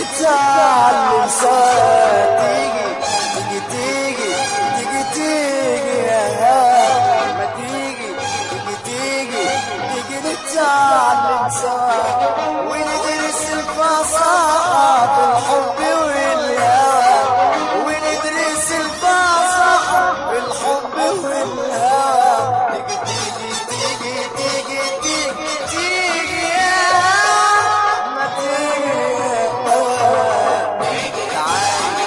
نتعلم سوا تيجي تيجي تيجي تيجي تيجي يا هوا ما تيجي تيجي تيجي تيجي نتعلم سوا وندرس الفصاحة في الحب والهوى وندرس الفصاحة في الحب والهوى تيجي تيجي تيجي تيجي تيجي تيجي يا هوا ما تيجي يا هوا تعالي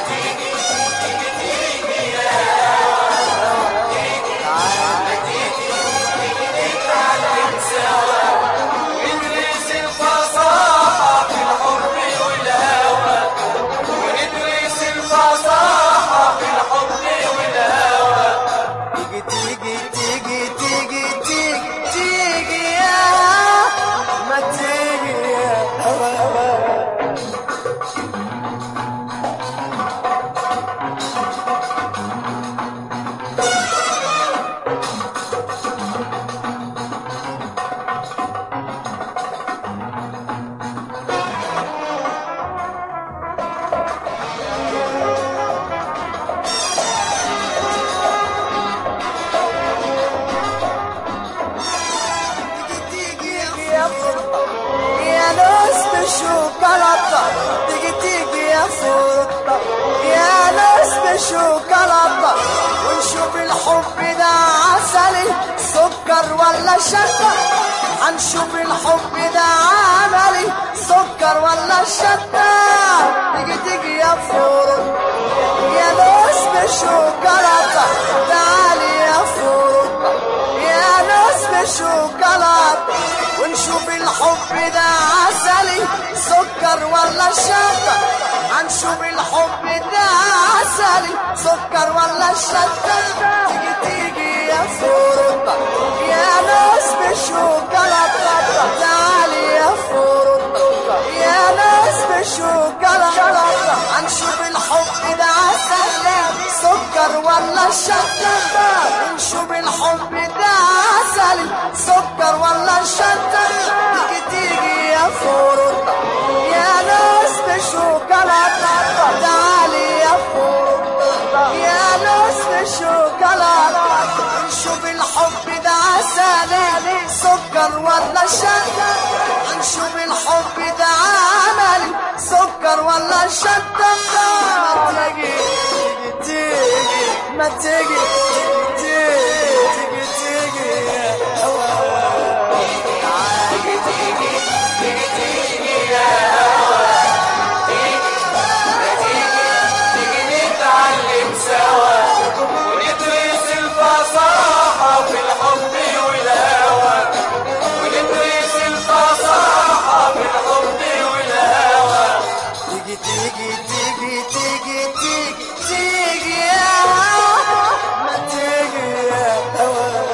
ندرس الفصاحة في الحب والهوى وندرس الفصاحة في الحب والهوى تيجي تيجي تيجي تيجي تيجي تيجي يا ما تيجي يا هوا تيجي يا فرطة يا ناس بشوكولاتة تيجي تيجي يا فرطة يا ناس بشوكولاتة ونشوف الحب ده عسلي سكر ولا شطة هنشوف الحب ده عملي سكر ولا شطة تيجي تيجي يا فرطة يا ناس بشوكولاتة تعالي يا فرطة يا ناس بشوكولاتة ونشوف الحب ده عسلي سكر ولا شطة هنشوف الحب ده عسلي سكر ولا شطة تيجي تيجي يا فرطة يا ناس بشوكولاتة تعالي يا فرطة يا ناس بشوكولاتة هنشوف الحب ده عسلي سكر ولا شطة نشوف الحب ده عسلي سكر ولا شطة تيجي تيجي يا فرطة يا ناس بشوكولاتة تعالي يا فرطة يا ناس بشوكولاتة نشوف الحب ده عسلي سكر ولا شطة نشوف الحب ده عملي سكر ولا شطة ما تيجي تيجي تيجي ما تيجي تيجي تيجي تيجي يا هوا تيجي تيجي تيجي تيجي يا هوا تيجي تيجي تيجي نتعلم سوا وندرس الفصاحة في الحب والهوى وندرس الفصاحة في الحب والهوى تيجي تيجي تيجي تيجي تيجي تيجي يا هوا ما تيجي يا هوا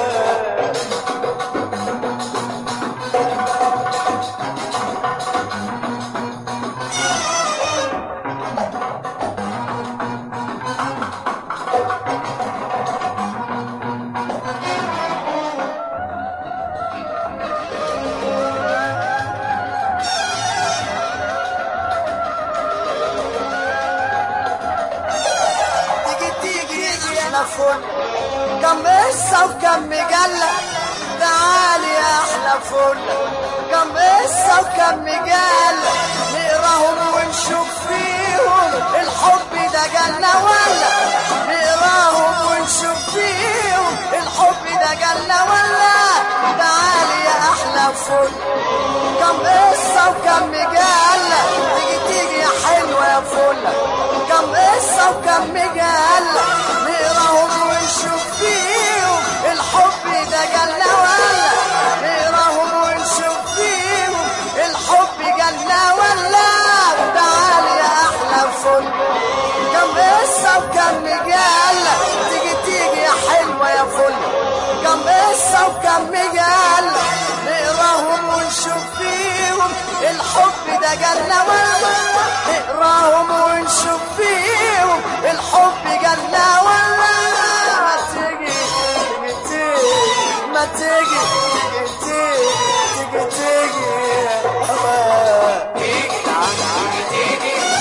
تيجي تيجي تيجي احنا فل كم قصة وكم مجلة تعالي يا احلى فل كم قصة وكم مجلة نقراهم ونشوف فيهم الحب ده جنة ولا نقراهم ونشوف فيهم الحب ده جنة ولا تعالي يا احلى فل كم قصة وكم مجلة تيجي تيجي يا حلوة يا فلة كم قصة وكم مجلة نقراهم ونشوف فيهم الحب ده جنة ولا نقراهم ونشوف فيهم الحب جنة ولا تعالي يا أحلى فل كم قصة وكم مجلة تيجي تيجي يا حلوة يا فل كم قصة وكم مجلة نقراهم ونشوف فيهم الحب ده جنة ولا نقراهم ونشوف فيهم الحب جنة ولا ما تيجي تيجي تيجي ما تيجي تيجي تيجي تيجي تيجي تيجي تيجي تيجي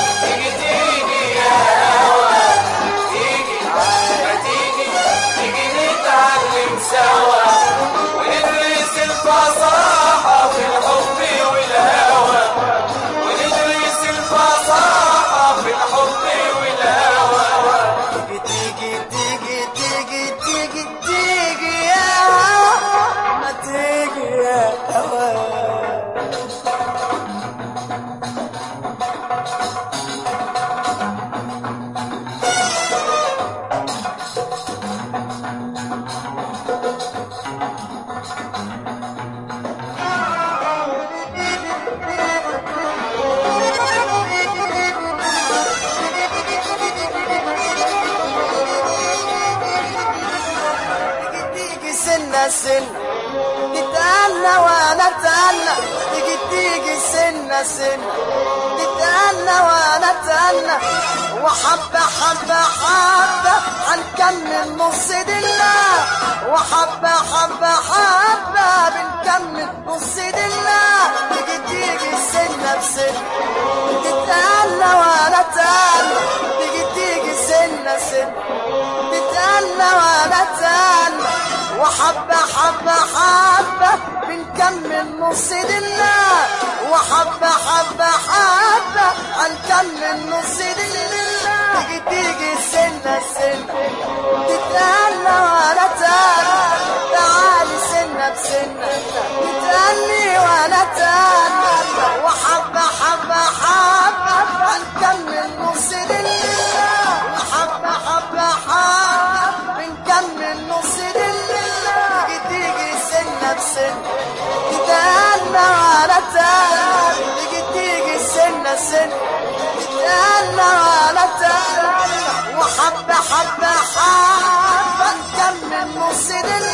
سنة تتأنى وانا اتأنى تيجي تيجي سنة سنة تتأنى وانا اتأنى وحبة حبة حبة هنكمل نص دلة وحبة حبة حبة بنكمل نص دلة تيجي تيجي سنة بسنة تتأنى وانا اتأنى تيجي تيجي سنة سنة تتأنى وانا اتأنى وحبة حبة حبة بنكمل نص دلة وحبة حبة حبة هنكمل نص دلة تيجي تيجي سنة سنة تتأنى وانا تأنى تعالي سنة بسنة تتأني وانا تأنى وحبة حبة حبة هنكمل نص دلة وحبة حبة حبة بنكمل نص دلة تيجي تيجي سنة بسنة تتأنى وانا تأنى تيجي تيجي سنة سنة تتأنى وانا تأنى وحبة حبة حبة نكمل نص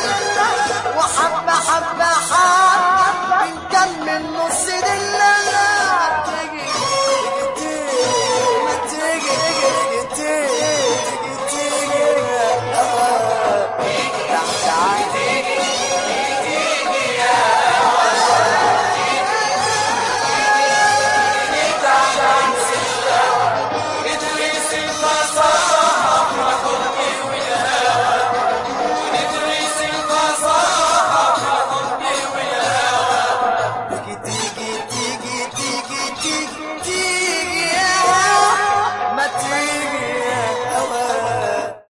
دلة وحبة حبة حبة بنكمل نص دلة